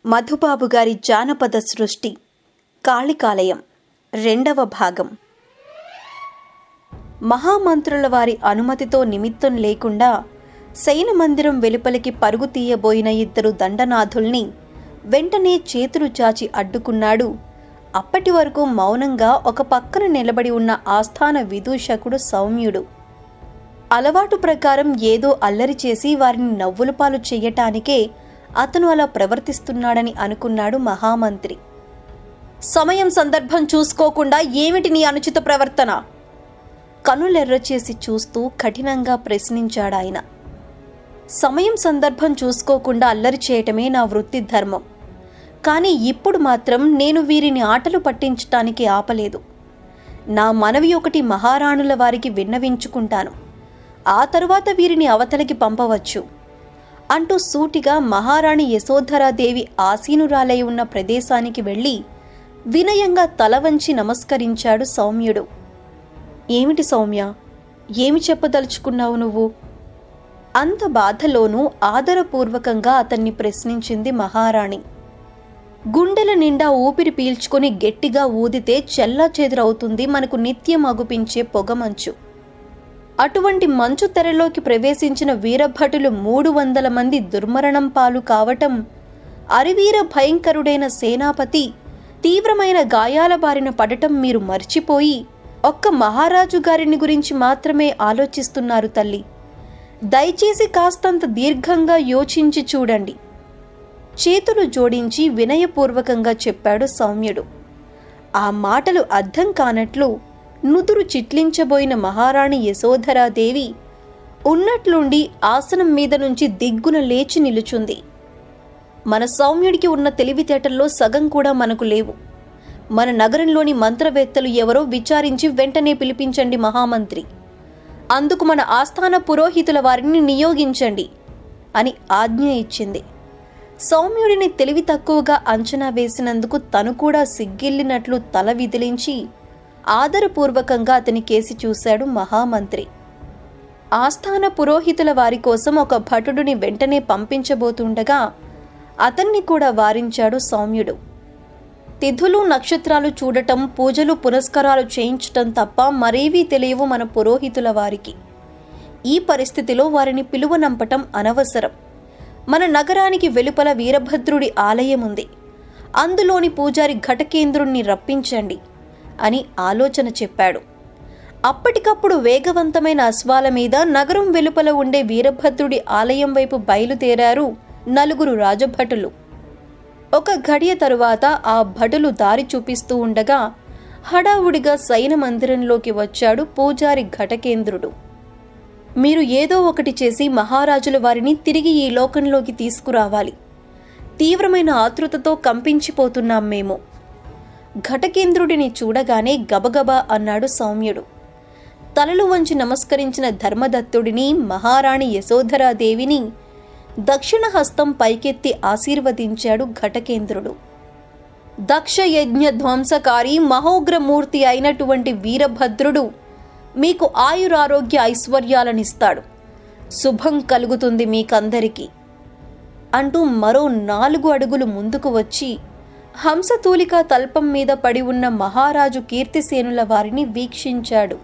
మధుబాబు గారి జానపద సృష్టి కాళికాలయం రెండవ భాగం మహామంత్రుల వారి అనుమతితో నిమిత్తం లేకుండా శయన మందిరం వెలుపలికి పరుగు తీయబోయిన ఇద్దరు దండనాథుల్ని వెంటనే చేతులు చాచి అడ్డుకున్నాడు అప్పటి వరకు మౌనంగా ఒక పక్కన నిలబడి ఉన్న ఆస్థాన విదూషకుడు సౌమ్యుడు అలవాటు ప్రకారం ఏదో అల్లరి చేసి వారిని నవ్వుల పాలు చెయ్యటానికే అతను అలా ప్రవర్తిస్తున్నాడని అనుకున్నాడు మహామంత్రి సమయం సందర్భం చూసుకోకుండా ఏమిటి నీ అనుచిత ప్రవర్తన కనులెర్ర చేసి చూస్తూ కఠినంగా ప్రశ్నించాడాయన సమయం సందర్భం చూసుకోకుండా అల్లరి చేయటమే నా వృత్తి ధర్మం కానీ ఇప్పుడు మాత్రం నేను వీరిని ఆటలు పట్టించటానికి ఆపలేదు నా మనవి ఒకటి మహారాణుల వారికి విన్నవించుకుంటాను ఆ తరువాత వీరిని అవతలికి పంపవచ్చు అంటూ సూటిగా మహారాణి యశోధరాదేవి ఆసీనురాలై ఉన్న ప్రదేశానికి వెళ్ళి వినయంగా తల వంచి నమస్కరించాడు సౌమ్యుడు ఏమిటి సౌమ్య ఏమి చెప్పదలుచుకున్నావు నువ్వు అంత బాధలోనూ ఆదరపూర్వకంగా అతన్ని ప్రశ్నించింది మహారాణి గుండెల నిండా ఊపిరి పీల్చుకొని గట్టిగా ఊదితే చెల్లా చెదురవుతుంది మనకు నిత్యం అగుపించే పొగమంచు అటువంటి మంచు తెరలోకి ప్రవేశించిన వీరభటులు మూడు వందల మంది దుర్మరణం పాలు కావటం అరివీర భయంకరుడైన సేనాపతి తీవ్రమైన గాయాల బారిన పడటం మీరు మర్చిపోయి ఒక్క మహారాజు గారిని గురించి మాత్రమే ఆలోచిస్తున్నారు తల్లి దయచేసి కాస్తంత దీర్ఘంగా యోచించి చూడండి చేతులు జోడించి వినయపూర్వకంగా చెప్పాడు సౌమ్యుడు ఆ మాటలు అర్థం కానట్లు నుదురు చిట్లించబోయిన మహారాణి యశోధరాదేవి ఉన్నట్లుండి ఆసనం మీద నుంచి దిగ్గున లేచి నిలుచుంది మన సౌమ్యుడికి ఉన్న తెలివితేటల్లో సగం కూడా మనకు లేవు మన నగరంలోని మంత్రవేత్తలు ఎవరో విచారించి వెంటనే పిలిపించండి మహామంత్రి అందుకు మన ఆస్థాన పురోహితుల వారిని నియోగించండి అని ఆజ్ఞ ఇచ్చింది సౌమ్యుడిని తెలివి తక్కువగా అంచనా వేసినందుకు తను కూడా సిగ్గిల్లినట్లు తల విదిలించి ఆదరపూర్వకంగా అతని కేసి చూశాడు మహామంత్రి ఆస్థాన పురోహితుల వారి కోసం ఒక భటుడిని వెంటనే పంపించబోతుండగా అతన్ని కూడా వారించాడు సౌమ్యుడు తిథులు నక్షత్రాలు చూడటం పూజలు పురస్కారాలు చేయించటం తప్ప మరేవీ తెలియవు మన పురోహితుల వారికి ఈ పరిస్థితిలో వారిని పిలువనంపటం అనవసరం మన నగరానికి వెలుపల వీరభద్రుడి ఆలయం ఉంది అందులోని పూజారి ఘటకేంద్రుణ్ణి రప్పించండి అని ఆలోచన చెప్పాడు అప్పటికప్పుడు వేగవంతమైన అశ్వాల మీద నగరం వెలుపల ఉండే వీరభద్రుడి ఆలయం వైపు బయలుదేరారు నలుగురు రాజభటులు ఒక ఘడియ తరువాత ఆ భటులు దారి చూపిస్తూ ఉండగా హడావుడిగా సైన మందిరంలోకి వచ్చాడు పూజారి ఘటకేంద్రుడు మీరు ఏదో ఒకటి చేసి మహారాజుల వారిని తిరిగి ఈ లోకంలోకి తీసుకురావాలి తీవ్రమైన ఆతృతతో కంపించిపోతున్నాం మేము ఘటకేంద్రుడిని చూడగానే గబగబా అన్నాడు సౌమ్యుడు తలలు వంచి నమస్కరించిన ధర్మదత్తుడిని మహారాణి యశోధరాదేవిని దక్షిణ హస్తం పైకెత్తి ఆశీర్వదించాడు ఘటకేంద్రుడు దక్ష యజ్ఞ ధ్వంసకారి మహోగ్రమూర్తి అయినటువంటి వీరభద్రుడు మీకు ఆయురారోగ్య ఐశ్వర్యాలనిస్తాడు శుభం కలుగుతుంది మీకందరికీ అంటూ మరో నాలుగు అడుగులు ముందుకు వచ్చి హంసతూలిక తల్పం మీద పడి ఉన్న మహారాజు కీర్తిసేనుల వారిని వీక్షించాడు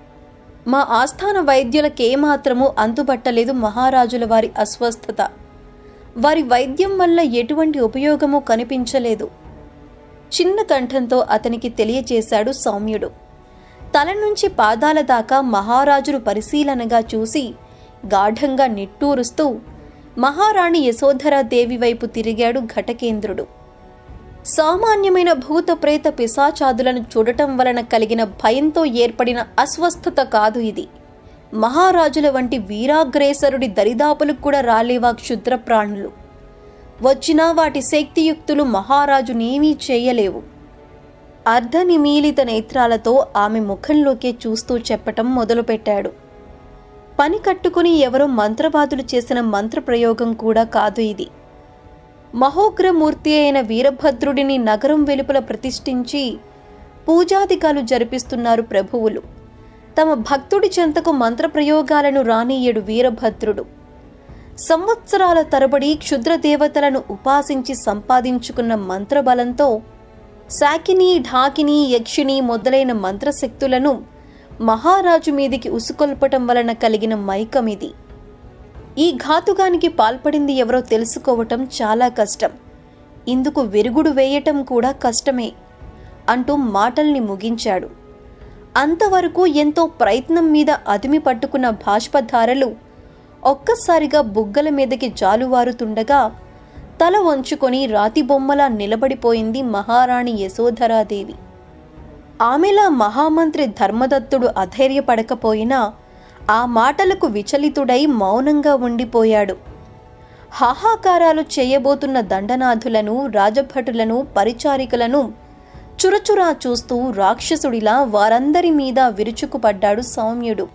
మా ఆస్థాన వైద్యులకేమాత్రమూ అంతుబట్టలేదు మహారాజుల వారి అస్వస్థత వారి వైద్యం వల్ల ఎటువంటి ఉపయోగము కనిపించలేదు చిన్న కంఠంతో అతనికి తెలియచేశాడు సౌమ్యుడు తల నుంచి పాదాల దాకా మహారాజును పరిశీలనగా చూసి గాఢంగా నిట్టూరుస్తూ మహారాణి యశోధరాదేవి వైపు తిరిగాడు ఘటకేంద్రుడు సామాన్యమైన భూత ప్రేత పిశాచాదులను చూడటం వలన కలిగిన భయంతో ఏర్పడిన అస్వస్థత కాదు ఇది మహారాజుల వంటి వీరాగ్రేసరుడి దరిదాపులకు కూడా రాలేవా క్షుద్ర ప్రాణులు వచ్చినా వాటి శక్తియుక్తులు మహారాజునేమీ చేయలేవు అర్ధనిమీలిత నేత్రాలతో ఆమె ముఖంలోకే చూస్తూ చెప్పటం మొదలుపెట్టాడు పని కట్టుకుని ఎవరో మంత్రవాదులు చేసిన మంత్రప్రయోగం కూడా కాదు ఇది మహోగ్రమూర్తి అయిన వీరభద్రుడిని నగరం వెలుపల ప్రతిష్ఠించి పూజాధికాలు జరిపిస్తున్నారు ప్రభువులు తమ భక్తుడి చెంతకు మంత్రప్రయోగాలను రానీయడు వీరభద్రుడు సంవత్సరాల తరబడి క్షుద్ర దేవతలను ఉపాసించి సంపాదించుకున్న మంత్రబలంతో శాకిని ఢాకిని యక్షిని మొదలైన మంత్రశక్తులను మహారాజు మీదికి ఉసుకొల్పటం వలన కలిగిన మైకమిది ఈ ఘాతుగానికి పాల్పడింది ఎవరో తెలుసుకోవటం చాలా కష్టం ఇందుకు వెరుగుడు వేయటం కూడా కష్టమే అంటూ మాటల్ని ముగించాడు అంతవరకు ఎంతో ప్రయత్నం మీద అదిమి పట్టుకున్న బాష్పధారలు ఒక్కసారిగా బుగ్గల మీదకి జాలువారుతుండగా తల వంచుకొని రాతి బొమ్మలా నిలబడిపోయింది మహారాణి యశోధరాదేవి ఆమెలా మహామంత్రి ధర్మదత్తుడు అధైర్యపడకపోయినా ఆ మాటలకు విచలితుడై మౌనంగా ఉండిపోయాడు హాహాకారాలు చేయబోతున్న దండనాథులను రాజభటులను పరిచారికలను చురచురా చూస్తూ రాక్షసుడిలా వారందరి మీద విరుచుకుపడ్డాడు సౌమ్యుడు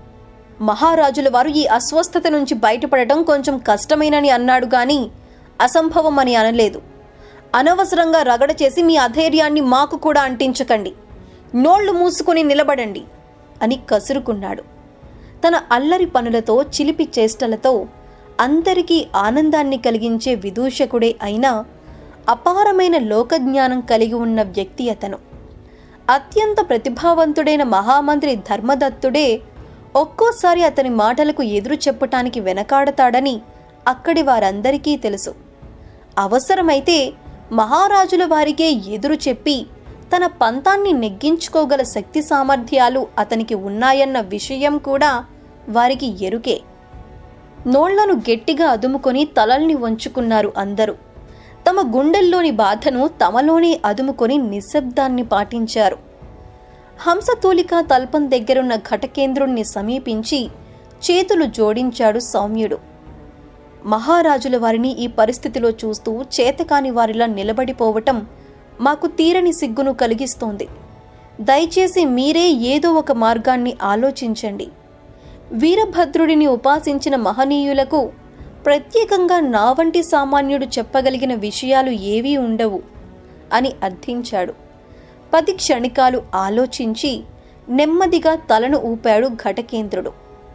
మహారాజుల వారు ఈ అస్వస్థత నుంచి బయటపడటం కొంచెం కష్టమేనని అన్నాడు గాని అసంభవం అని అనలేదు అనవసరంగా రగడ చేసి మీ అధైర్యాన్ని మాకు కూడా అంటించకండి నోళ్లు మూసుకొని నిలబడండి అని కసురుకున్నాడు తన అల్లరి పనులతో చిలిపి చేష్టలతో అందరికీ ఆనందాన్ని కలిగించే విదూషకుడే అయినా అపారమైన లోకజ్ఞానం కలిగి ఉన్న వ్యక్తి అతను అత్యంత ప్రతిభావంతుడైన మహామంత్రి ధర్మదత్తుడే ఒక్కోసారి అతని మాటలకు ఎదురు చెప్పటానికి వెనకాడతాడని అక్కడి వారందరికీ తెలుసు అవసరమైతే మహారాజుల వారికే ఎదురు చెప్పి తన పంతాన్ని నెగ్గించుకోగల శక్తి సామర్థ్యాలు అతనికి ఉన్నాయన్న విషయం కూడా వారికి ఎరుకే నోళ్లను గట్టిగా అదుముకొని తలల్ని వంచుకున్నారు అందరూ తమ గుండెల్లోని బాధను తమలోనే అదుముకొని నిశ్శబ్దాన్ని పాటించారు హంసతూలిక తల్పం దగ్గరున్న ఘటకేంద్రుణ్ణి సమీపించి చేతులు జోడించాడు సౌమ్యుడు మహారాజుల వారిని ఈ పరిస్థితిలో చూస్తూ చేతకాని వారిలా నిలబడిపోవటం మాకు తీరని సిగ్గును కలిగిస్తోంది దయచేసి మీరే ఏదో ఒక మార్గాన్ని ఆలోచించండి వీరభద్రుడిని ఉపాసించిన మహనీయులకు ప్రత్యేకంగా నా వంటి సామాన్యుడు చెప్పగలిగిన విషయాలు ఏవీ ఉండవు అని అర్థించాడు పది క్షణికాలు ఆలోచించి నెమ్మదిగా తలను ఊపాడు ఘటకేంద్రుడు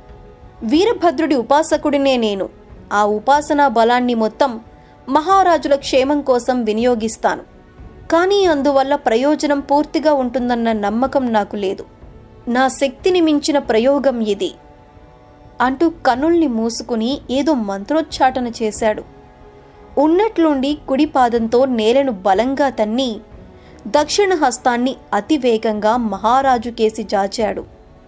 వీరభద్రుడి ఉపాసకుడినే నేను ఆ ఉపాసనా బలాన్ని మొత్తం మహారాజుల క్షేమం కోసం వినియోగిస్తాను కానీ అందువల్ల ప్రయోజనం పూర్తిగా ఉంటుందన్న నమ్మకం నాకు లేదు నా శక్తిని మించిన ప్రయోగం ఇది అంటూ కనుల్ని మూసుకుని ఏదో మంత్రోచ్చాటన చేశాడు ఉన్నట్లుండి కుడి పాదంతో నేలను బలంగా తన్ని దక్షిణ హస్తాన్ని అతివేగంగా మహారాజు కేసి జాచాడు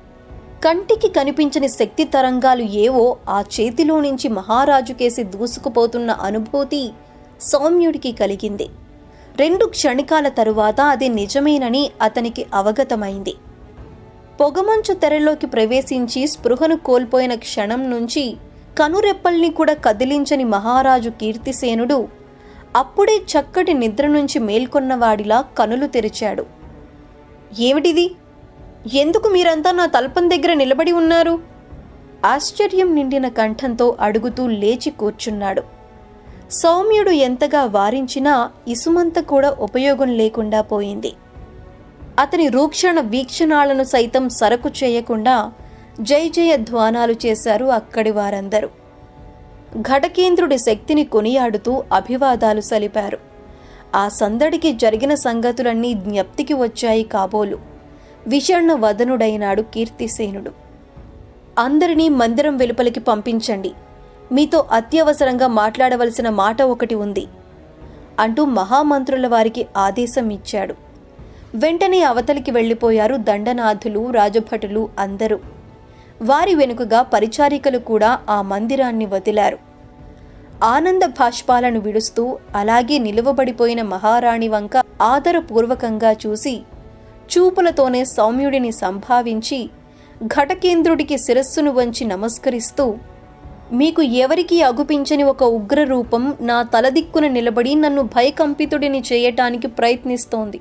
కంటికి కనిపించని శక్తి తరంగాలు ఏవో ఆ చేతిలో నుంచి మహారాజు కేసి దూసుకుపోతున్న అనుభూతి సౌమ్యుడికి కలిగింది రెండు క్షణికాల తరువాత అది నిజమేనని అతనికి అవగతమైంది పొగమంచు తెరలోకి ప్రవేశించి స్పృహను కోల్పోయిన క్షణం నుంచి కనురెప్పల్ని కూడా కదిలించని మహారాజు కీర్తిసేనుడు అప్పుడే చక్కటి నిద్ర నుంచి మేల్కొన్నవాడిలా కనులు తెరిచాడు ఏమిటిది ఎందుకు మీరంతా నా తల్పం దగ్గర నిలబడి ఉన్నారు ఆశ్చర్యం నిండిన కంఠంతో అడుగుతూ లేచి కూర్చున్నాడు సౌమ్యుడు ఎంతగా వారించినా ఇసుమంత కూడా ఉపయోగం లేకుండా పోయింది అతని రూక్షణ వీక్షణాలను సైతం సరకు చేయకుండా జై జయ ధ్వానాలు చేశారు అక్కడి వారందరూ ఘటకేంద్రుడి శక్తిని కొనియాడుతూ అభివాదాలు సలిపారు ఆ సందడికి జరిగిన సంగతులన్నీ జ్ఞప్తికి వచ్చాయి కాబోలు విషణ్ణ వదనుడైనాడు కీర్తిసేనుడు అందరినీ మందిరం వెలుపలికి పంపించండి మీతో అత్యవసరంగా మాట్లాడవలసిన మాట ఒకటి ఉంది అంటూ మహామంత్రుల వారికి ఆదేశం ఇచ్చాడు వెంటనే అవతలికి వెళ్ళిపోయారు దండనాథులు రాజభటులు అందరూ వారి వెనుకగా పరిచారికలు కూడా ఆ మందిరాన్ని వదిలారు ఆనంద భాష్పాలను విడుస్తూ అలాగే నిలువబడిపోయిన మహారాణి వంక ఆదరపూర్వకంగా చూసి చూపులతోనే సౌమ్యుడిని సంభావించి ఘటకేంద్రుడికి శిరస్సును వంచి నమస్కరిస్తూ మీకు ఎవరికీ అగుపించని ఒక ఉగ్ర రూపం నా తలదిక్కున నిలబడి నన్ను భయకంపితుడిని చేయటానికి ప్రయత్నిస్తోంది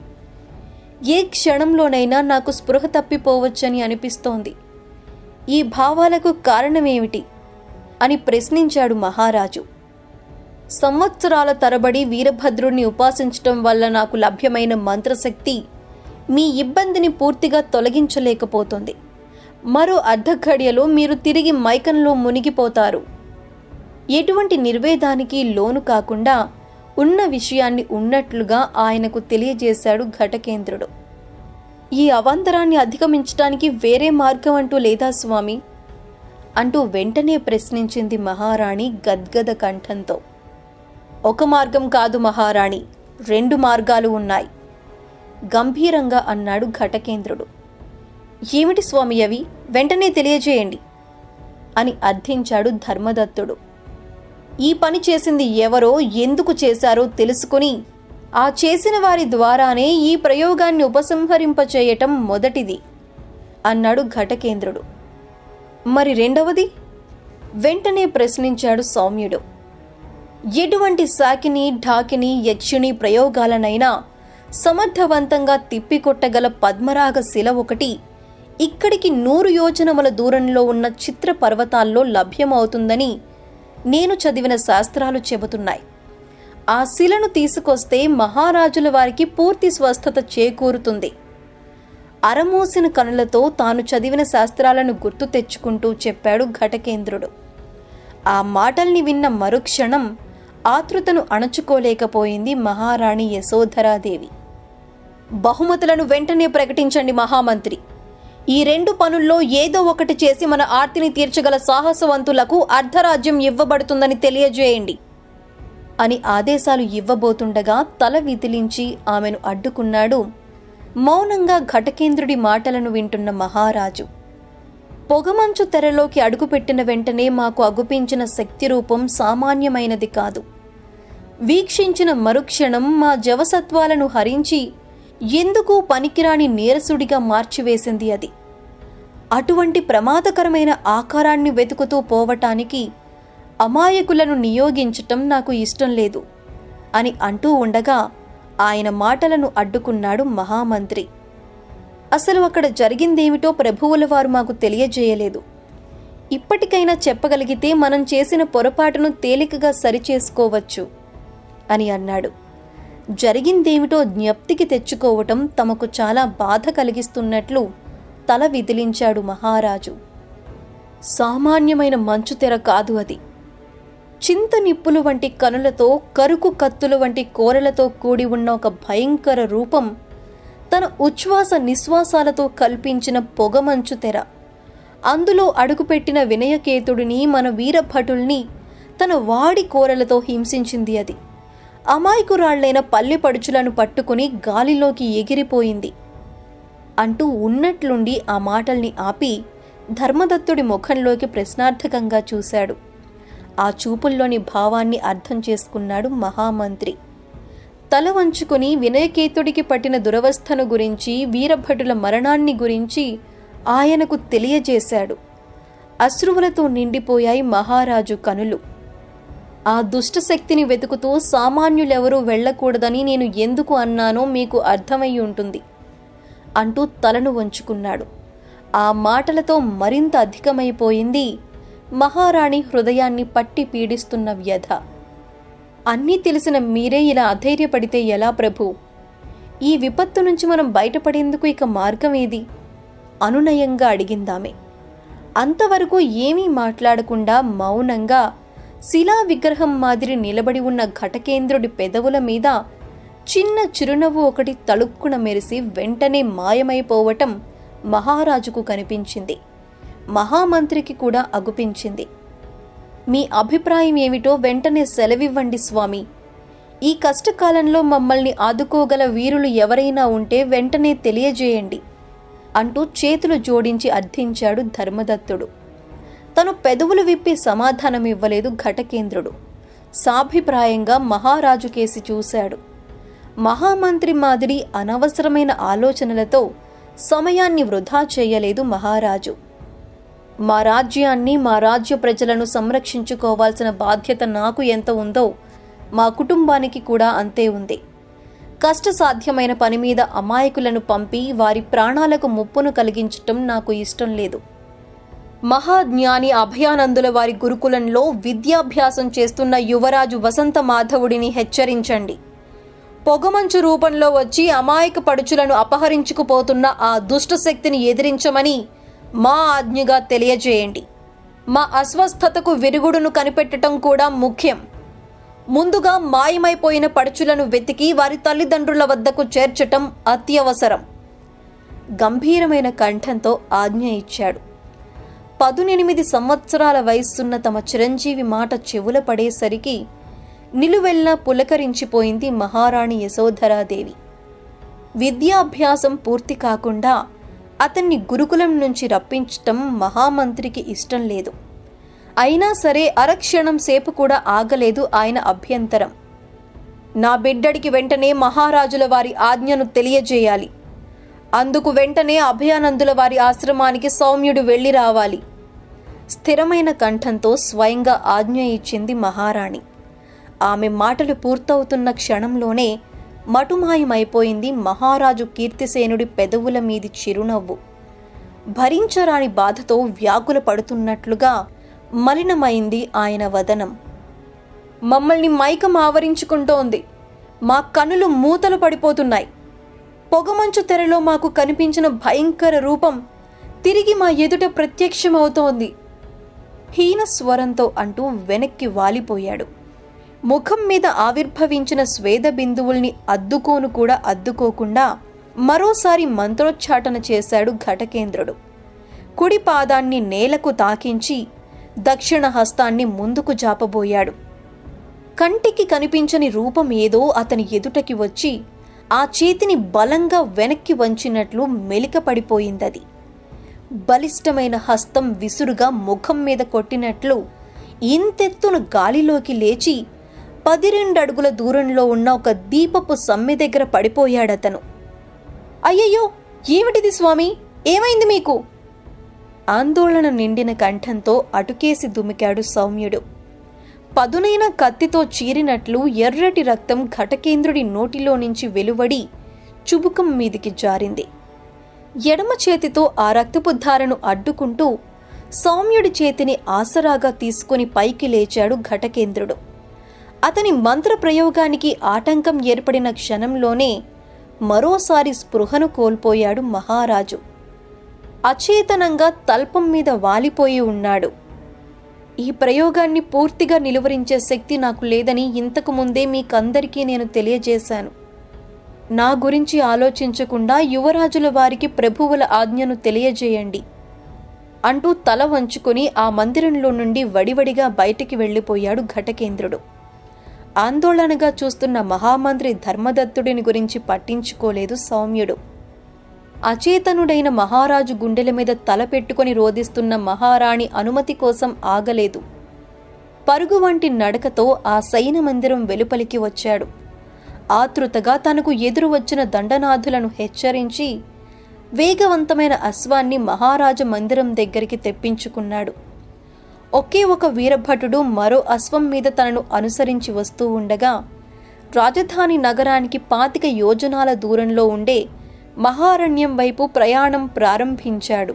ఏ క్షణంలోనైనా నాకు స్పృహ తప్పిపోవచ్చని అనిపిస్తోంది ఈ భావాలకు కారణమేమిటి అని ప్రశ్నించాడు మహారాజు సంవత్సరాల తరబడి వీరభద్రుణ్ణి ఉపాసించటం వల్ల నాకు లభ్యమైన మంత్రశక్తి మీ ఇబ్బందిని పూర్తిగా తొలగించలేకపోతుంది మరో అర్ధఘడియలో మీరు తిరిగి మైకంలో మునిగిపోతారు ఎటువంటి నిర్వేదానికి లోను కాకుండా ఉన్న విషయాన్ని ఉన్నట్లుగా ఆయనకు తెలియజేశాడు ఘటకేంద్రుడు ఈ అవాంతరాన్ని అధిగమించడానికి వేరే మార్గం అంటూ లేదా స్వామి అంటూ వెంటనే ప్రశ్నించింది మహారాణి గద్గద కంఠంతో ఒక మార్గం కాదు మహారాణి రెండు మార్గాలు ఉన్నాయి గంభీరంగా అన్నాడు ఘటకేంద్రుడు ఏమిటి స్వామి అవి వెంటనే తెలియజేయండి అని అర్థించాడు ధర్మదత్తుడు ఈ పని చేసింది ఎవరో ఎందుకు చేశారో తెలుసుకుని ఆ చేసిన వారి ద్వారానే ఈ ప్రయోగాన్ని ఉపసంహరింపచేయటం మొదటిది అన్నాడు ఘటకేంద్రుడు మరి రెండవది వెంటనే ప్రశ్నించాడు సౌమ్యుడు ఎటువంటి సాకిని ఢాకిని యక్షిణి ప్రయోగాలనైనా సమర్థవంతంగా తిప్పికొట్టగల పద్మరాగ శిల ఒకటి ఇక్కడికి నూరు యోజనముల దూరంలో ఉన్న చిత్ర పర్వతాల్లో లభ్యమవుతుందని నేను చదివిన శాస్త్రాలు చెబుతున్నాయి ఆ శిలను తీసుకొస్తే మహారాజుల వారికి పూర్తి స్వస్థత చేకూరుతుంది అరమూసిన కనులతో తాను చదివిన శాస్త్రాలను గుర్తు తెచ్చుకుంటూ చెప్పాడు ఘటకేంద్రుడు ఆ మాటల్ని విన్న మరుక్షణం ఆతృతను అణచుకోలేకపోయింది మహారాణి యశోధరాదేవి బహుమతులను వెంటనే ప్రకటించండి మహామంత్రి ఈ రెండు పనుల్లో ఏదో ఒకటి చేసి మన ఆర్తిని తీర్చగల సాహసవంతులకు అర్ధరాజ్యం ఇవ్వబడుతుందని తెలియజేయండి అని ఆదేశాలు ఇవ్వబోతుండగా తల విదిలించి ఆమెను అడ్డుకున్నాడు మౌనంగా ఘటకేంద్రుడి మాటలను వింటున్న మహారాజు పొగమంచు తెరలోకి అడుగుపెట్టిన వెంటనే మాకు అగుపించిన శక్తి రూపం సామాన్యమైనది కాదు వీక్షించిన మరుక్షణం మా జవసత్వాలను హరించి ఎందుకు పనికిరాని నీరసుడిగా మార్చివేసింది అది అటువంటి ప్రమాదకరమైన ఆకారాన్ని వెతుకుతూ పోవటానికి అమాయకులను నియోగించటం నాకు ఇష్టం లేదు అని అంటూ ఉండగా ఆయన మాటలను అడ్డుకున్నాడు మహామంత్రి అసలు అక్కడ జరిగిందేమిటో ప్రభువుల వారు మాకు తెలియజేయలేదు ఇప్పటికైనా చెప్పగలిగితే మనం చేసిన పొరపాటును తేలికగా సరిచేసుకోవచ్చు అని అన్నాడు జరిగిందేమిటో జ్ఞప్తికి తెచ్చుకోవటం తమకు చాలా బాధ కలిగిస్తున్నట్లు తల విదిలించాడు మహారాజు సామాన్యమైన మంచు తెర కాదు అది చింత నిప్పులు వంటి కనులతో కరుకు కత్తులు వంటి కోరలతో కూడి ఉన్న ఒక భయంకర రూపం తన ఉచ్ఛ్వాస నిశ్వాసాలతో కల్పించిన పొగమంచు తెర అందులో అడుగుపెట్టిన వినయకేతుడిని మన వీరభటుల్ని తన వాడి కోరలతో హింసించింది అది అమాయకురాళ్లైన పల్లె పడుచులను పట్టుకుని గాలిలోకి ఎగిరిపోయింది అంటూ ఉన్నట్లుండి ఆ మాటల్ని ఆపి ధర్మదత్తుడి ముఖంలోకి ప్రశ్నార్థకంగా చూశాడు ఆ చూపుల్లోని భావాన్ని అర్థం చేసుకున్నాడు మహామంత్రి తల వంచుకుని వినయకేతుడికి పట్టిన దురవస్థను గురించి వీరభటుల మరణాన్ని గురించి ఆయనకు తెలియజేశాడు అశ్రువులతో నిండిపోయాయి మహారాజు కనులు ఆ దుష్టశక్తిని వెతుకుతూ సామాన్యులెవరూ వెళ్ళకూడదని నేను ఎందుకు అన్నానో మీకు అర్థమై ఉంటుంది అంటూ తలను వంచుకున్నాడు ఆ మాటలతో మరింత అధికమైపోయింది మహారాణి హృదయాన్ని పట్టి పీడిస్తున్న వ్యధ అన్నీ తెలిసిన మీరే ఇలా అధైర్యపడితే ఎలా ప్రభు ఈ విపత్తు నుంచి మనం బయటపడేందుకు ఇక మార్గం ఏది అనునయంగా అడిగిందామె అంతవరకు ఏమీ మాట్లాడకుండా మౌనంగా శిలా విగ్రహం మాదిరి నిలబడి ఉన్న ఘటకేంద్రుడి పెదవుల మీద చిన్న చిరునవ్వు ఒకటి తళుక్కున మెరిసి వెంటనే మాయమైపోవటం మహారాజుకు కనిపించింది మహామంత్రికి కూడా అగుపించింది మీ అభిప్రాయం ఏమిటో వెంటనే సెలవివ్వండి స్వామి ఈ కష్టకాలంలో మమ్మల్ని ఆదుకోగల వీరులు ఎవరైనా ఉంటే వెంటనే తెలియజేయండి అంటూ చేతులు జోడించి అర్థించాడు ధర్మదత్తుడు తను పెదవులు విప్పి సమాధానమివ్వలేదు ఘటకేంద్రుడు సాభిప్రాయంగా మహారాజు కేసి చూశాడు మహామంత్రి మాదిరి అనవసరమైన ఆలోచనలతో సమయాన్ని వృధా చేయలేదు మహారాజు మా రాజ్యాన్ని మా రాజ్య ప్రజలను సంరక్షించుకోవాల్సిన బాధ్యత నాకు ఎంత ఉందో మా కుటుంబానికి కూడా అంతే ఉంది కష్టసాధ్యమైన పని మీద అమాయకులను పంపి వారి ప్రాణాలకు ముప్పును కలిగించటం నాకు ఇష్టం లేదు మహాజ్ఞాని అభయానందుల వారి గురుకులంలో విద్యాభ్యాసం చేస్తున్న యువరాజు వసంత మాధవుడిని హెచ్చరించండి పొగమంచు రూపంలో వచ్చి అమాయక పడుచులను అపహరించుకుపోతున్న ఆ దుష్ట శక్తిని ఎదిరించమని మా ఆజ్ఞగా తెలియజేయండి మా అస్వస్థతకు విరుగుడును కనిపెట్టడం కూడా ముఖ్యం ముందుగా మాయమైపోయిన పడుచులను వెతికి వారి తల్లిదండ్రుల వద్దకు చేర్చటం అత్యవసరం గంభీరమైన కంఠంతో ఆజ్ఞ ఇచ్చాడు పదునెనిమిది సంవత్సరాల వయస్సున్న తమ చిరంజీవి మాట చెవుల పడేసరికి నిలువెల్లా పులకరించిపోయింది మహారాణి యశోధరాదేవి విద్యాభ్యాసం పూర్తి కాకుండా అతన్ని గురుకులం నుంచి రప్పించటం మహామంత్రికి ఇష్టం లేదు అయినా సరే అరక్షణం సేపు కూడా ఆగలేదు ఆయన అభ్యంతరం నా బిడ్డడికి వెంటనే మహారాజుల వారి ఆజ్ఞను తెలియజేయాలి అందుకు వెంటనే అభయానందుల వారి ఆశ్రమానికి సౌమ్యుడు వెళ్ళి రావాలి స్థిరమైన కంఠంతో స్వయంగా ఆజ్ఞ ఇచ్చింది మహారాణి ఆమె మాటలు పూర్తవుతున్న క్షణంలోనే మటుమాయమైపోయింది మహారాజు కీర్తిసేనుడి పెదవుల మీది చిరునవ్వు భరించరాని బాధతో వ్యాకుల పడుతున్నట్లుగా మలినమైంది ఆయన వదనం మమ్మల్ని మైకం ఆవరించుకుంటోంది మా కనులు మూతలు పడిపోతున్నాయి పొగమంచు తెరలో మాకు కనిపించిన భయంకర రూపం తిరిగి మా ఎదుట ప్రత్యక్షమవుతోంది హీన స్వరంతో అంటూ వెనక్కి వాలిపోయాడు ముఖం మీద ఆవిర్భవించిన స్వేద బిందువుల్ని అద్దుకోను కూడా అద్దుకోకుండా మరోసారి మంత్రోచ్చాటన చేశాడు ఘటకేంద్రుడు కుడి పాదాన్ని నేలకు తాకించి దక్షిణ హస్తాన్ని ముందుకు జాపబోయాడు కంటికి కనిపించని రూపం ఏదో అతని ఎదుటకి వచ్చి ఆ చేతిని బలంగా వెనక్కి వంచినట్లు మెలికపడిపోయిందది బలిష్టమైన హస్తం విసురుగా ముఖం మీద కొట్టినట్లు ఇంతెత్తున గాలిలోకి లేచి పదిరెండడుగుల దూరంలో ఉన్న ఒక దీపపు సమ్మె దగ్గర పడిపోయాడతను అయ్యయ్యో ఏమిటిది స్వామి ఏమైంది మీకు ఆందోళన నిండిన కంఠంతో అటుకేసి దుమికాడు సౌమ్యుడు పదునైన కత్తితో చీరినట్లు ఎర్రటి రక్తం ఘటకేంద్రుడి నోటిలో నుంచి వెలువడి చుబుకం మీదికి జారింది ఎడమ చేతితో ఆ రక్తపు ధారను అడ్డుకుంటూ సౌమ్యుడి చేతిని ఆసరాగా తీసుకుని పైకి లేచాడు ఘటకేంద్రుడు అతని మంత్ర ప్రయోగానికి ఆటంకం ఏర్పడిన క్షణంలోనే మరోసారి స్పృహను కోల్పోయాడు మహారాజు అచేతనంగా తల్పం మీద వాలిపోయి ఉన్నాడు ఈ ప్రయోగాన్ని పూర్తిగా నిలువరించే శక్తి నాకు లేదని ఇంతకు ముందే మీకందరికీ నేను తెలియజేశాను నా గురించి ఆలోచించకుండా యువరాజుల వారికి ప్రభువుల ఆజ్ఞను తెలియజేయండి అంటూ తల వంచుకుని ఆ మందిరంలో నుండి వడివడిగా బయటికి వెళ్ళిపోయాడు ఘటకేంద్రుడు ఆందోళనగా చూస్తున్న మహామంత్రి ధర్మదత్తుడిని గురించి పట్టించుకోలేదు సౌమ్యుడు అచేతనుడైన మహారాజు గుండెల మీద తల పెట్టుకొని రోదిస్తున్న మహారాణి అనుమతి కోసం ఆగలేదు పరుగు వంటి నడకతో ఆ సైన మందిరం వెలుపలికి వచ్చాడు ఆతృతగా తనకు ఎదురు వచ్చిన దండనాథులను హెచ్చరించి వేగవంతమైన అశ్వాన్ని మహారాజ మందిరం దగ్గరికి తెప్పించుకున్నాడు ఒకే ఒక వీరభటుడు మరో అశ్వం మీద తనను అనుసరించి వస్తూ ఉండగా రాజధాని నగరానికి పాతిక యోజనాల దూరంలో ఉండే మహారణ్యం వైపు ప్రయాణం ప్రారంభించాడు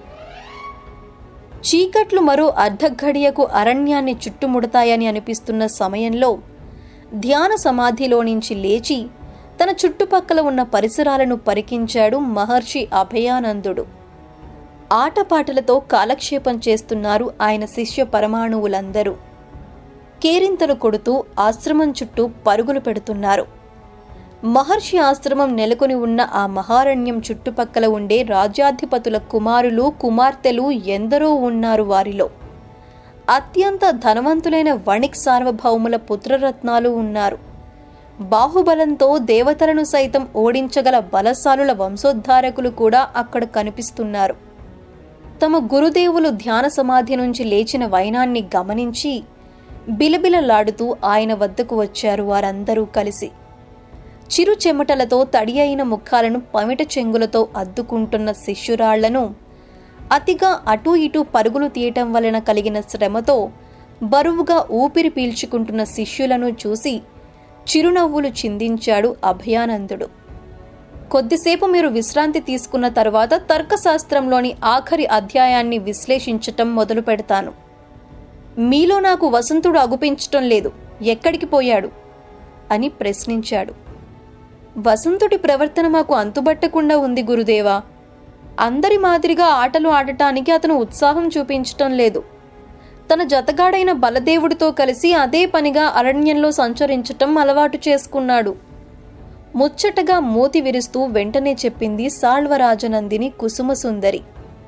చీకట్లు మరో అర్ధఘడియకు అరణ్యాన్ని చుట్టుముడతాయని అనిపిస్తున్న సమయంలో ధ్యాన సమాధిలో నుంచి లేచి తన చుట్టుపక్కల ఉన్న పరిసరాలను పరికించాడు మహర్షి అభయానందుడు ఆటపాటలతో కాలక్షేపం చేస్తున్నారు ఆయన శిష్య పరమాణువులందరూ కేరింతలు కొడుతూ ఆశ్రమం చుట్టూ పరుగులు పెడుతున్నారు మహర్షి ఆశ్రమం నెలకొని ఉన్న ఆ మహారణ్యం చుట్టుపక్కల ఉండే రాజ్యాధిపతుల కుమారులు కుమార్తెలు ఎందరో ఉన్నారు వారిలో అత్యంత ధనవంతులైన వణిక్ సార్వభౌముల పుత్రరత్నాలు ఉన్నారు బాహుబలంతో దేవతలను సైతం ఓడించగల బలశాలుల వంశోద్ధారకులు కూడా అక్కడ కనిపిస్తున్నారు తమ గురుదేవులు ధ్యాన సమాధి నుంచి లేచిన వైనాన్ని గమనించి బిలబిలలాడుతూ ఆయన వద్దకు వచ్చారు వారందరూ కలిసి చిరు చెమటలతో తడి అయిన ముఖాలను పమిట చెంగులతో అద్దుకుంటున్న శిష్యురాళ్లను అతిగా అటూ ఇటూ పరుగులు తీయటం వలన కలిగిన శ్రమతో బరువుగా ఊపిరి పీల్చుకుంటున్న శిష్యులను చూసి చిరునవ్వులు చిందించాడు అభయానందుడు కొద్దిసేపు మీరు విశ్రాంతి తీసుకున్న తర్వాత తర్కశాస్త్రంలోని ఆఖరి అధ్యాయాన్ని విశ్లేషించటం మొదలు పెడతాను మీలో నాకు వసంతుడు అగుపించటం లేదు ఎక్కడికి పోయాడు అని ప్రశ్నించాడు వసంతుడి ప్రవర్తన మాకు అంతుబట్టకుండా ఉంది గురుదేవా అందరి మాదిరిగా ఆటలు ఆడటానికి అతను ఉత్సాహం చూపించటం లేదు తన జతగాడైన బలదేవుడితో కలిసి అదే పనిగా అరణ్యంలో సంచరించటం అలవాటు చేసుకున్నాడు ముచ్చటగా మూతి విరుస్తూ వెంటనే చెప్పింది సాళ్వరాజనందిని కుసుమసుందరి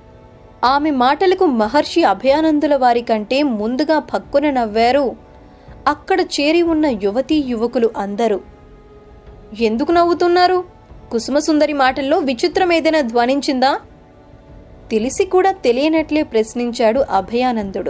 ఆమె మాటలకు మహర్షి అభయానందుల వారి కంటే ముందుగా పక్కున నవ్వారు అక్కడ చేరి ఉన్న యువతీ యువకులు అందరూ ఎందుకు నవ్వుతున్నారు కుసుమసుందరి మాటల్లో విచిత్రం ఏదైనా ధ్వనించిందా తెలిసి కూడా తెలియనట్లే ప్రశ్నించాడు అభయానందుడు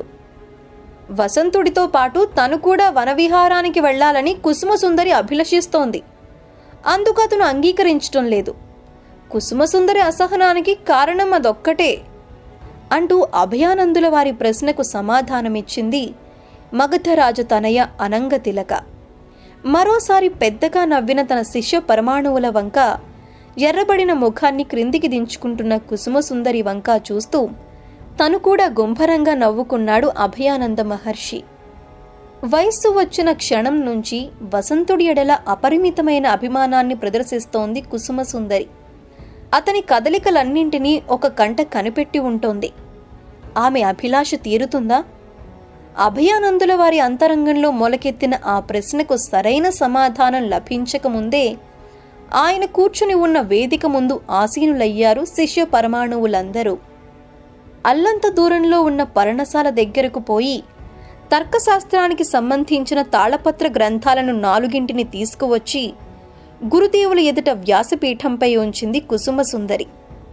వసంతుడితో పాటు తను కూడా వనవిహారానికి వెళ్లాలని కుసుమసుందరి అభిలషిస్తోంది అందుకు అతను అంగీకరించటం లేదు కుసుమసుందరి అసహనానికి కారణం అదొక్కటే అంటూ అభయానందుల వారి ప్రశ్నకు సమాధానమిచ్చింది మగధరాజ తనయ అనంగతిలక మరోసారి పెద్దగా నవ్విన తన శిష్య పరమాణువుల వంక ఎర్రబడిన ముఖాన్ని క్రిందికి దించుకుంటున్న కుసుమసుందరి వంక చూస్తూ తను కూడా గుంభరంగా నవ్వుకున్నాడు అభయానంద మహర్షి వయస్సు వచ్చిన క్షణం నుంచి వసంతుడి ఎడల అపరిమితమైన అభిమానాన్ని ప్రదర్శిస్తోంది కుసుమసుందరి అతని కదలికలన్నింటినీ ఒక కంట కనిపెట్టి ఉంటోంది ఆమె అభిలాష తీరుతుందా అభయానందుల వారి అంతరంగంలో మొలకెత్తిన ఆ ప్రశ్నకు సరైన సమాధానం లభించకముందే ఆయన కూర్చుని ఉన్న వేదిక ముందు ఆసీనులయ్యారు శిష్య పరమాణువులందరూ అల్లంత దూరంలో ఉన్న పర్ణశాల దగ్గరకు పోయి తర్కశాస్త్రానికి సంబంధించిన తాళపత్ర గ్రంథాలను నాలుగింటిని తీసుకువచ్చి గురుదేవుల ఎదుట వ్యాసపీఠంపై ఉంచింది కుసుమసుందరి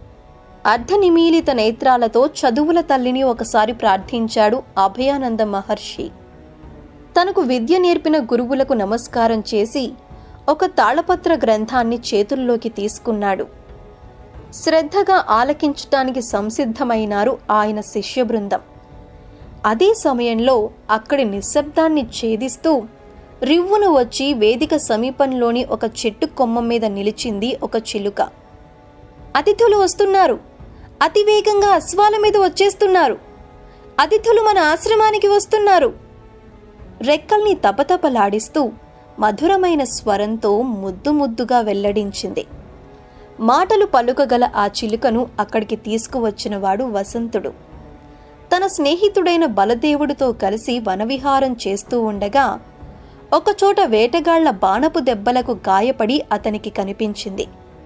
అర్ధనిమీలిత నేత్రాలతో చదువుల తల్లిని ఒకసారి ప్రార్థించాడు అభయానంద మహర్షి తనకు విద్య నేర్పిన గురువులకు నమస్కారం చేసి ఒక తాళపత్ర గ్రంథాన్ని చేతుల్లోకి తీసుకున్నాడు శ్రద్ధగా ఆలకించటానికి సంసిద్ధమైనారు ఆయన శిష్య బృందం అదే సమయంలో అక్కడి నిశ్శబ్దాన్ని ఛేదిస్తూ రివ్వును వచ్చి వేదిక సమీపంలోని ఒక చెట్టు కొమ్మ మీద నిలిచింది ఒక చిలుక అతిథులు వస్తున్నారు అతివేగంగా అశ్వాల మీద వచ్చేస్తున్నారు అతిథులు మన ఆశ్రమానికి వస్తున్నారు రెక్కల్ని తపతపలాడిస్తూ మధురమైన స్వరంతో ముద్దు ముద్దుగా వెల్లడించింది మాటలు పలుకగల ఆ చిలుకను అక్కడికి తీసుకువచ్చినవాడు వసంతుడు తన స్నేహితుడైన బలదేవుడితో కలిసి వనవిహారం చేస్తూ ఉండగా ఒకచోట వేటగాళ్ల బాణపు దెబ్బలకు గాయపడి అతనికి కనిపించింది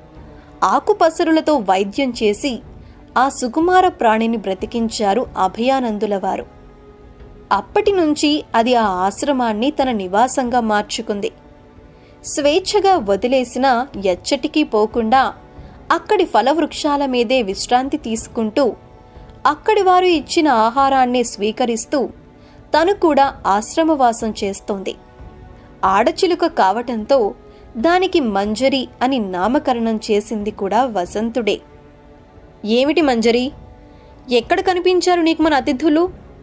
ఆకుపసరులతో వైద్యం చేసి ఆ సుకుమార ప్రాణిని బ్రతికించారు అభయానందుల వారు అప్పటి నుంచి అది ఆ ఆశ్రమాన్ని తన నివాసంగా మార్చుకుంది స్వేచ్ఛగా వదిలేసినా ఎచ్చటికీ పోకుండా అక్కడి ఫలవృక్షాల మీదే విశ్రాంతి తీసుకుంటూ అక్కడి వారు ఇచ్చిన ఆహారాన్ని స్వీకరిస్తూ తను కూడా ఆశ్రమవాసం చేస్తోంది ఆడచిలుక కావటంతో దానికి మంజరి అని నామకరణం చేసింది కూడా వసంతుడే ఏమిటి మంజరి ఎక్కడ కనిపించారు నీకు మన అతిథులు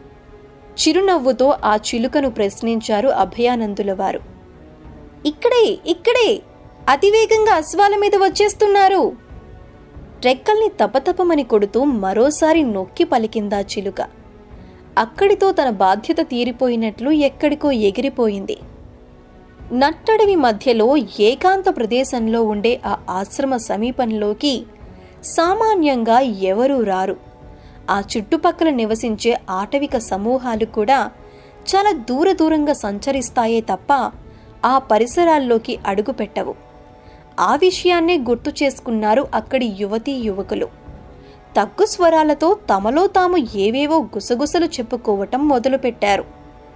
చిరునవ్వుతో ఆ చిలుకను ప్రశ్నించారు అభయానందుల వారు ఇక్కడే ఇక్కడే అతివేగంగా అశ్వాల మీద వచ్చేస్తున్నారు రెక్కల్ని తపతపమని కొడుతూ మరోసారి నొక్కి పలికిందా చిలుక అక్కడితో తన బాధ్యత తీరిపోయినట్లు ఎక్కడికో ఎగిరిపోయింది నట్టడవి మధ్యలో ఏకాంత ప్రదేశంలో ఉండే ఆ ఆశ్రమ సమీపంలోకి సామాన్యంగా ఎవరూ రారు ఆ చుట్టుపక్కల నివసించే ఆటవిక సమూహాలు కూడా చాలా దూర దూరంగా సంచరిస్తాయే తప్ప ఆ పరిసరాల్లోకి అడుగుపెట్టవు ఆ విషయాన్నే గుర్తు చేసుకున్నారు అక్కడి యువతీ యువకులు తగ్గు స్వరాలతో తమలో తాము ఏవేవో గుసగుసలు చెప్పుకోవటం మొదలుపెట్టారు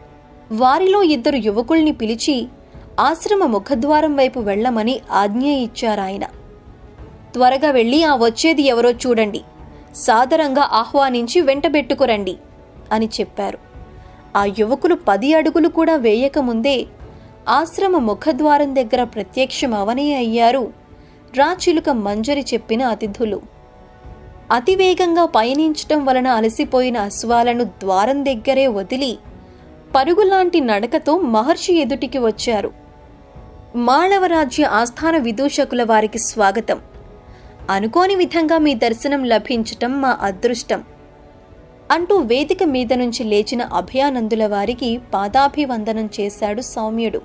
వారిలో ఇద్దరు యువకుల్ని పిలిచి ఆశ్రమ ముఖద్వారం వైపు వెళ్ళమని ఆజ్ఞ ఇచ్చారాయన త్వరగా వెళ్ళి ఆ వచ్చేది ఎవరో చూడండి సాదరంగా ఆహ్వానించి వెంటబెట్టుకురండి అని చెప్పారు ఆ యువకులు పది అడుగులు కూడా వేయకముందే ఆశ్రమ ముఖద్వారం దగ్గర ప్రత్యక్షమవనే అయ్యారు రాచిలుక మంజరి చెప్పిన అతిథులు అతివేగంగా పయనించటం వలన అలసిపోయిన అశ్వాలను ద్వారం దగ్గరే వదిలి పరుగులాంటి నడకతో మహర్షి ఎదుటికి వచ్చారు మాళవరాజ్య ఆస్థాన విదూషకుల వారికి స్వాగతం అనుకోని విధంగా మీ దర్శనం లభించటం మా అదృష్టం అంటూ వేదిక మీద నుంచి లేచిన అభయానందుల వారికి పాదాభివందనం చేశాడు సౌమ్యుడు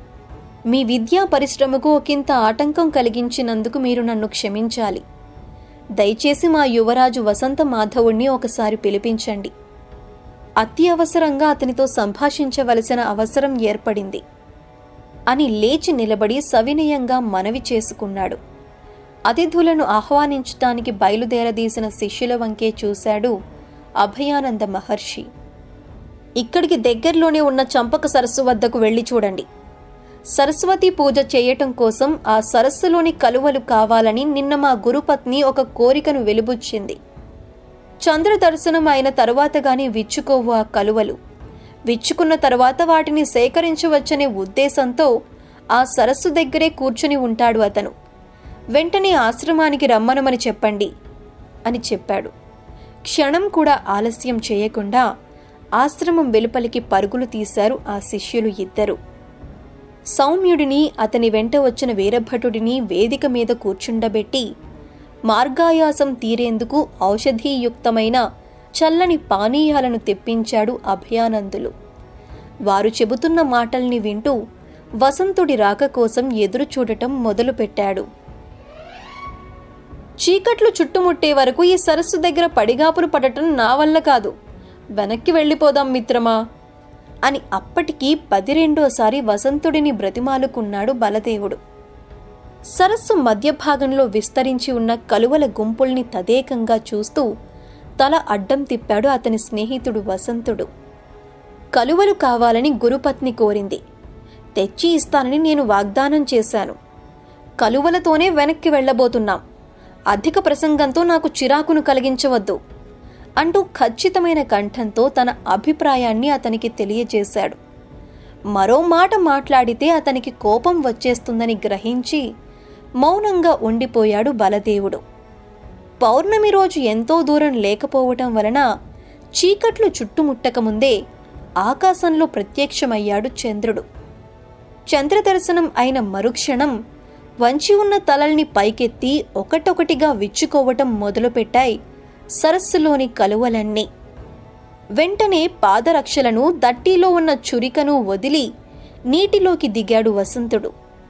మీ విద్యా పరిశ్రమకు ఒకంత ఆటంకం కలిగించినందుకు మీరు నన్ను క్షమించాలి దయచేసి మా యువరాజు వసంత మాధవుణ్ణి ఒకసారి పిలిపించండి అత్యవసరంగా అతనితో సంభాషించవలసిన అవసరం ఏర్పడింది అని లేచి నిలబడి సవినయంగా మనవి చేసుకున్నాడు అతిథులను ఆహ్వానించటానికి బయలుదేరదీసిన శిష్యుల వంకే చూశాడు అభయానంద మహర్షి ఇక్కడికి దగ్గరలోనే ఉన్న చంపక సరస్సు వద్దకు వెళ్ళి చూడండి సరస్వతి పూజ చేయటం కోసం ఆ సరస్సులోని కలువలు కావాలని నిన్న మా గురుపత్ని ఒక కోరికను వెలుబుచ్చింది చంద్ర దర్శనం అయిన తరువాత గాని విచ్చుకోవు ఆ కలువలు విచ్చుకున్న తరువాత వాటిని సేకరించవచ్చనే ఉద్దేశంతో ఆ సరస్సు దగ్గరే కూర్చుని ఉంటాడు అతను వెంటనే ఆశ్రమానికి రమ్మనమని చెప్పండి అని చెప్పాడు క్షణం కూడా ఆలస్యం చేయకుండా ఆశ్రమం వెలుపలికి పరుగులు తీశారు ఆ శిష్యులు ఇద్దరు సౌమ్యుడిని అతని వెంట వచ్చిన వీరభటుడిని వేదిక మీద కూర్చుండబెట్టి మార్గాయాసం తీరేందుకు ఔషధీయుక్తమైన చల్లని పానీయాలను తెప్పించాడు అభయానందులు వారు చెబుతున్న మాటల్ని వింటూ వసంతుడి రాక కోసం ఎదురు చూడటం మొదలుపెట్టాడు చీకట్లు చుట్టుముట్టే వరకు ఈ సరస్సు దగ్గర పడిగాపులు పడటం నా వల్ల కాదు వెనక్కి వెళ్ళిపోదాం మిత్రమా అని అప్పటికి పదిరెండోసారి వసంతుడిని బ్రతిమాలుకున్నాడు బలదేవుడు సరస్సు మధ్య భాగంలో విస్తరించి ఉన్న కలువల గుంపుల్ని తదేకంగా చూస్తూ తల అడ్డం తిప్పాడు అతని స్నేహితుడు వసంతుడు కలువలు కావాలని గురుపత్ని కోరింది తెచ్చి ఇస్తానని నేను వాగ్దానం చేశాను కలువలతోనే వెనక్కి వెళ్ళబోతున్నాం అధిక ప్రసంగంతో నాకు చిరాకును కలిగించవద్దు అంటూ ఖచ్చితమైన కంఠంతో తన అభిప్రాయాన్ని అతనికి తెలియజేశాడు మరో మాట మాట్లాడితే అతనికి కోపం వచ్చేస్తుందని గ్రహించి మౌనంగా ఉండిపోయాడు బలదేవుడు పౌర్ణమి రోజు ఎంతో దూరం లేకపోవటం వలన చీకట్లు చుట్టుముట్టకముందే ఆకాశంలో ప్రత్యక్షమయ్యాడు చంద్రుడు చంద్రదర్శనం అయిన మరుక్షణం వంచి ఉన్న తలల్ని పైకెత్తి ఒకటొకటిగా విచ్చుకోవటం మొదలుపెట్టాయి సరస్సులోని కలువలన్నీ వెంటనే పాదరక్షలను దట్టిలో ఉన్న చురికను వదిలి నీటిలోకి దిగాడు వసంతుడు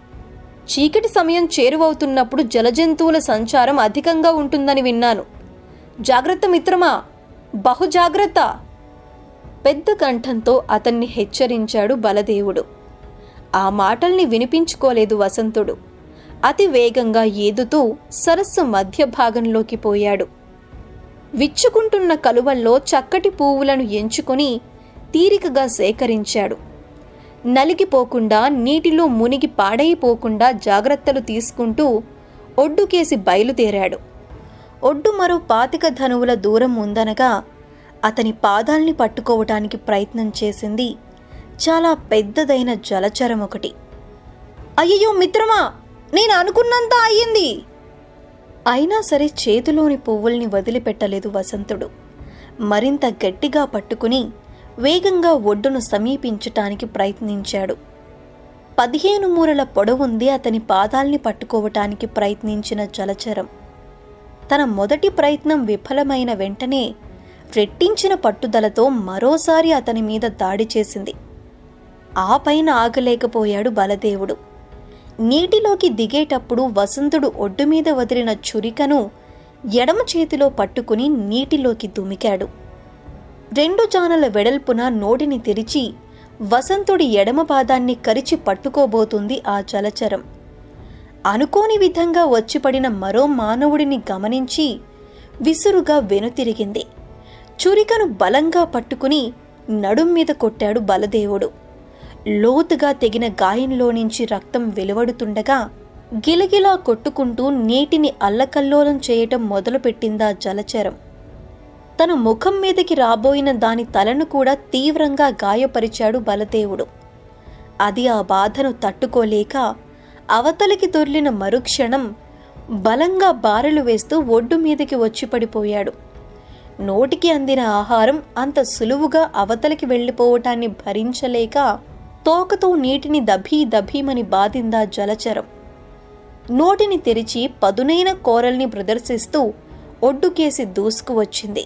చీకటి సమయం చేరువవుతున్నప్పుడు జలజంతువుల సంచారం అధికంగా ఉంటుందని విన్నాను జాగ్రత్త మిత్రమా బహు జాగ్రత్త పెద్ద కంఠంతో అతన్ని హెచ్చరించాడు బలదేవుడు ఆ మాటల్ని వినిపించుకోలేదు వసంతుడు అతి వేగంగా ఏదుతూ సరస్సు మధ్య భాగంలోకి పోయాడు విచ్చుకుంటున్న కలువల్లో చక్కటి పువ్వులను ఎంచుకొని తీరికగా సేకరించాడు నలిగిపోకుండా నీటిలో మునిగి పాడైపోకుండా జాగ్రత్తలు తీసుకుంటూ ఒడ్డుకేసి బయలుదేరాడు ఒడ్డు మరో పాతిక ధనువుల దూరం ఉందనగా అతని పాదాల్ని పట్టుకోవటానికి ప్రయత్నం చేసింది చాలా పెద్దదైన జలచరం ఒకటి అయ్యయ్యో మిత్రమా నేను అనుకున్నంత అయ్యింది అయినా సరే చేతిలోని పువ్వుల్ని వదిలిపెట్టలేదు వసంతుడు మరింత గట్టిగా పట్టుకుని వేగంగా ఒడ్డును సమీపించటానికి ప్రయత్నించాడు పదిహేను మూరల పొడవుంది అతని పాదాల్ని పట్టుకోవటానికి ప్రయత్నించిన జలచరం తన మొదటి ప్రయత్నం విఫలమైన వెంటనే రెట్టించిన పట్టుదలతో మరోసారి అతని మీద దాడి చేసింది ఆ పైన ఆగలేకపోయాడు బలదేవుడు నీటిలోకి దిగేటప్పుడు వసంతుడు ఒడ్డు మీద వదిలిన చురికను ఎడమ చేతిలో పట్టుకుని నీటిలోకి దుమికాడు రెండు జానల వెడల్పున నోటిని తెరిచి వసంతుడి ఎడమ పాదాన్ని కరిచి పట్టుకోబోతుంది ఆ జలచరం అనుకోని విధంగా వచ్చిపడిన మరో మానవుడిని గమనించి విసురుగా వెనుతిరిగింది చురికను బలంగా పట్టుకుని నడుం మీద కొట్టాడు బలదేవుడు లోతుగా తెగిన గాయంలో నుంచి రక్తం వెలువడుతుండగా గిలగిలా కొట్టుకుంటూ నీటిని అల్లకల్లోలం చేయటం మొదలుపెట్టిందా జలచరం తన ముఖం మీదకి రాబోయిన దాని తలను కూడా తీవ్రంగా గాయపరిచాడు బలదేవుడు అది ఆ బాధను తట్టుకోలేక అవతలికి దొర్లిన మరుక్షణం బలంగా బారెలు వేస్తూ ఒడ్డు మీదకి వచ్చి పడిపోయాడు నోటికి అందిన ఆహారం అంత సులువుగా అవతలికి వెళ్ళిపోవటాన్ని భరించలేక తోకతో నీటిని దభీ దభీమని బాధిందా జలచరం నోటిని తెరిచి పదునైన కోరల్ని ప్రదర్శిస్తూ ఒడ్డుకేసి దూసుకువచ్చింది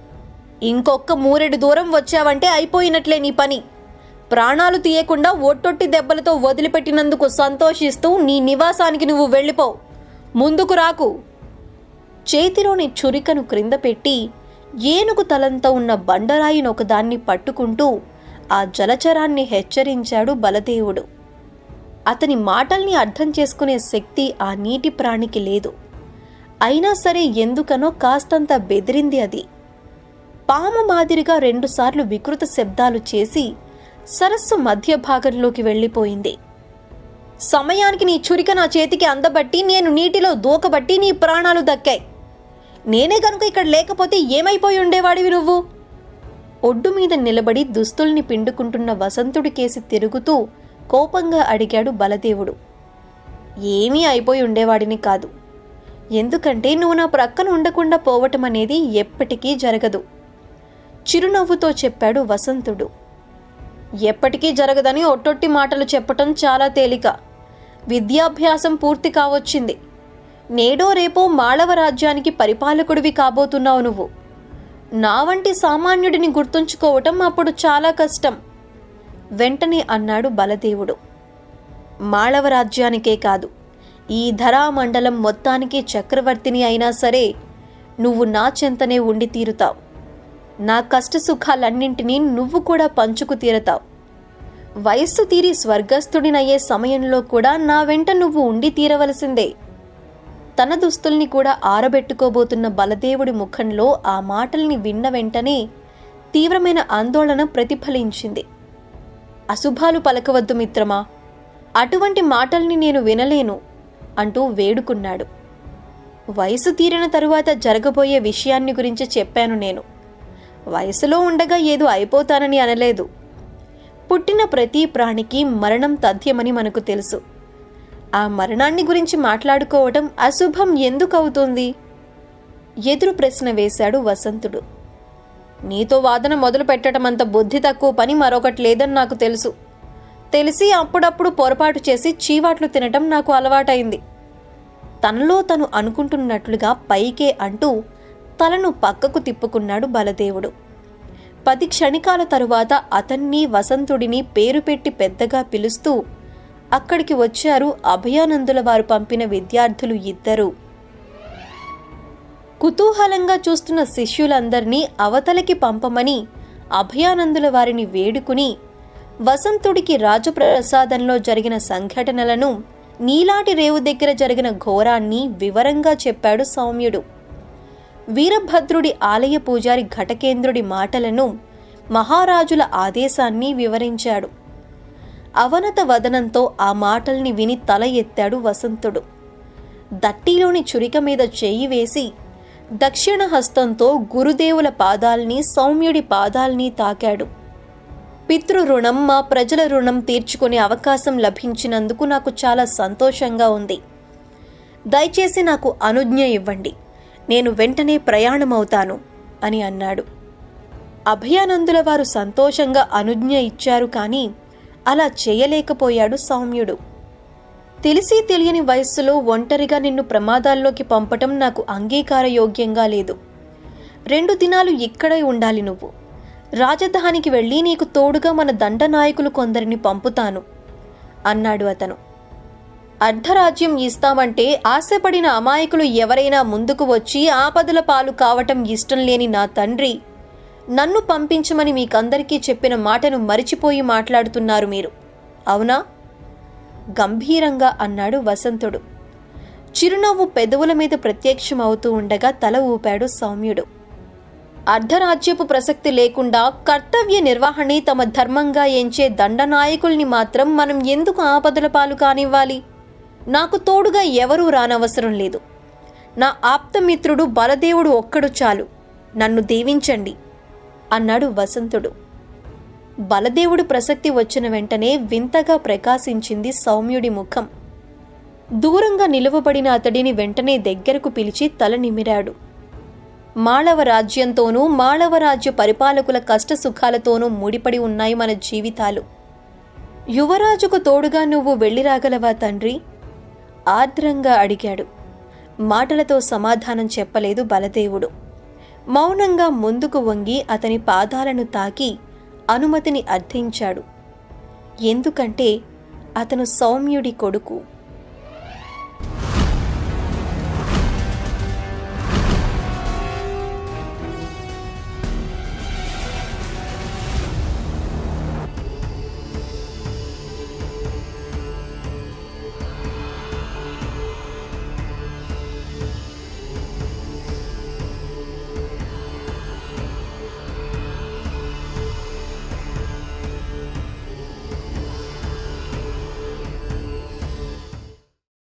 ఇంకొక్క మూరెడు దూరం వచ్చావంటే అయిపోయినట్లే నీ పని ప్రాణాలు తీయకుండా ఒట్టొట్టి దెబ్బలతో వదిలిపెట్టినందుకు సంతోషిస్తూ నీ నివాసానికి నువ్వు వెళ్ళిపో ముందుకు రాకు చేతిలోని చురికను క్రింద పెట్టి ఏనుగు తలంత ఉన్న బండరాయిని ఒకదాన్ని పట్టుకుంటూ ఆ జలచరాన్ని హెచ్చరించాడు బలదేవుడు అతని మాటల్ని అర్థం చేసుకునే శక్తి ఆ నీటి ప్రాణికి లేదు అయినా సరే ఎందుకనో కాస్తంత బెదిరింది అది పాము మాదిరిగా రెండుసార్లు వికృత శబ్దాలు చేసి సరస్సు మధ్య భాగంలోకి వెళ్ళిపోయింది సమయానికి నీ చురిక నా చేతికి అందబట్టి నేను నీటిలో దూకబట్టి నీ ప్రాణాలు దక్కాయి నేనే గనుక ఇక్కడ లేకపోతే ఏమైపోయి ఉండేవాడివి నువ్వు ఒడ్డు మీద నిలబడి దుస్తుల్ని పిండుకుంటున్న వసంతుడి కేసి తిరుగుతూ కోపంగా అడిగాడు బలదేవుడు ఏమీ అయిపోయి ఉండేవాడిని కాదు ఎందుకంటే నువ్వు నా ప్రక్కన ఉండకుండా పోవటం అనేది ఎప్పటికీ జరగదు చిరునవ్వుతో చెప్పాడు వసంతుడు ఎప్పటికీ జరగదని ఒట్టొట్టి మాటలు చెప్పటం చాలా తేలిక విద్యాభ్యాసం పూర్తి కావచ్చింది నేడో రేపో మాళవ రాజ్యానికి పరిపాలకుడివి కాబోతున్నావు నువ్వు నా వంటి సామాన్యుడిని గుర్తుంచుకోవటం అప్పుడు చాలా కష్టం వెంటనే అన్నాడు బలదేవుడు మాళవ రాజ్యానికే కాదు ఈ ధరామండలం మొత్తానికి చక్రవర్తిని అయినా సరే నువ్వు నా చెంతనే ఉండి తీరుతావు నా కష్ట సుఖాలన్నింటినీ నువ్వు కూడా పంచుకు తీరతావు వయస్సు తీరి స్వర్గస్థుడినయ్యే సమయంలో కూడా నా వెంట నువ్వు ఉండి తీరవలసిందే తన దుస్తుల్ని కూడా ఆరబెట్టుకోబోతున్న బలదేవుడి ముఖంలో ఆ మాటల్ని విన్న వెంటనే తీవ్రమైన ఆందోళన ప్రతిఫలించింది అశుభాలు పలకవద్దు మిత్రమా అటువంటి మాటల్ని నేను వినలేను అంటూ వేడుకున్నాడు వయసు తీరిన తరువాత జరగబోయే విషయాన్ని గురించి చెప్పాను నేను వయసులో ఉండగా ఏదో అయిపోతానని అనలేదు పుట్టిన ప్రతి ప్రాణికి మరణం తథ్యమని మనకు తెలుసు ఆ మరణాన్ని గురించి మాట్లాడుకోవటం అశుభం ఎందుకు అవుతుంది ఎదురు ప్రశ్న వేశాడు వసంతుడు నీతో వాదన మొదలు పెట్టడం అంత బుద్ధి తక్కువ పని మరొకటి లేదని నాకు తెలుసు తెలిసి అప్పుడప్పుడు పొరపాటు చేసి చీవాట్లు తినటం నాకు అలవాటైంది తనలో తను అనుకుంటున్నట్లుగా పైకే అంటూ తలను పక్కకు తిప్పుకున్నాడు బలదేవుడు పది క్షణికాల తరువాత అతన్ని వసంతుడిని పేరు పెట్టి పెద్దగా పిలుస్తూ అక్కడికి వచ్చారు అభయానందుల వారు పంపిన విద్యార్థులు ఇద్దరు కుతూహలంగా చూస్తున్న శిష్యులందర్నీ అవతలకి పంపమని అభయానందుల వారిని వేడుకుని వసంతుడికి రాజప్రసాదంలో జరిగిన సంఘటనలను నీలాటి రేవు దగ్గర జరిగిన ఘోరాన్ని వివరంగా చెప్పాడు సౌమ్యుడు వీరభద్రుడి ఆలయ పూజారి ఘటకేంద్రుడి మాటలను మహారాజుల ఆదేశాన్ని వివరించాడు అవనత వదనంతో ఆ మాటల్ని విని తల ఎత్తాడు వసంతుడు దట్టిలోని చురిక మీద చెయ్యి వేసి దక్షిణ హస్తంతో గురుదేవుల పాదాల్ని సౌమ్యుడి పాదాల్ని తాకాడు పితృ రుణం మా ప్రజల రుణం తీర్చుకునే అవకాశం లభించినందుకు నాకు చాలా సంతోషంగా ఉంది దయచేసి నాకు అనుజ్ఞ ఇవ్వండి నేను వెంటనే ప్రయాణమవుతాను అని అన్నాడు అభయానందుల వారు సంతోషంగా అనుజ్ఞ ఇచ్చారు కానీ అలా చేయలేకపోయాడు సౌమ్యుడు తెలిసి తెలియని వయస్సులో ఒంటరిగా నిన్ను ప్రమాదాల్లోకి పంపటం నాకు అంగీకారయోగ్యంగా లేదు రెండు దినాలు ఇక్కడే ఉండాలి నువ్వు రాజధానికి వెళ్ళి నీకు తోడుగా మన దండనాయకులు కొందరిని పంపుతాను అన్నాడు అతను అర్ధరాజ్యం ఇస్తామంటే ఆశపడిన అమాయకులు ఎవరైనా ముందుకు వచ్చి ఆపదల పాలు కావటం ఇష్టం లేని నా తండ్రి నన్ను పంపించమని మీకందరికీ చెప్పిన మాటను మరిచిపోయి మాట్లాడుతున్నారు మీరు అవునా గంభీరంగా అన్నాడు వసంతుడు చిరునవ్వు పెదవుల మీద ప్రత్యక్షమవుతూ ఉండగా తల ఊపాడు సౌమ్యుడు అర్ధరాజ్యపు ప్రసక్తి లేకుండా కర్తవ్య నిర్వహణి తమ ధర్మంగా ఎంచే దండనాయకుల్ని మాత్రం మనం ఎందుకు ఆపదల పాలు కానివ్వాలి నాకు తోడుగా ఎవరూ రానవసరం లేదు నా ఆప్తమిత్రుడు బలదేవుడు ఒక్కడు చాలు నన్ను దీవించండి అన్నాడు వసంతుడు బలదేవుడు ప్రసక్తి వచ్చిన వెంటనే వింతగా ప్రకాశించింది సౌమ్యుడి ముఖం దూరంగా నిలువబడిన అతడిని వెంటనే దగ్గరకు పిలిచి తల నిమిరాడు మాళవ రాజ్యంతోనూ మాళవ రాజ్య పరిపాలకుల కష్ట సుఖాలతోనూ ముడిపడి ఉన్నాయి మన జీవితాలు యువరాజుకు తోడుగా నువ్వు వెళ్ళి రాగలవా తండ్రి ఆర్ద్రంగా అడిగాడు మాటలతో సమాధానం చెప్పలేదు బలదేవుడు మౌనంగా ముందుకు వంగి అతని పాదాలను తాకి అనుమతిని అర్థించాడు ఎందుకంటే అతను సౌమ్యుడి కొడుకు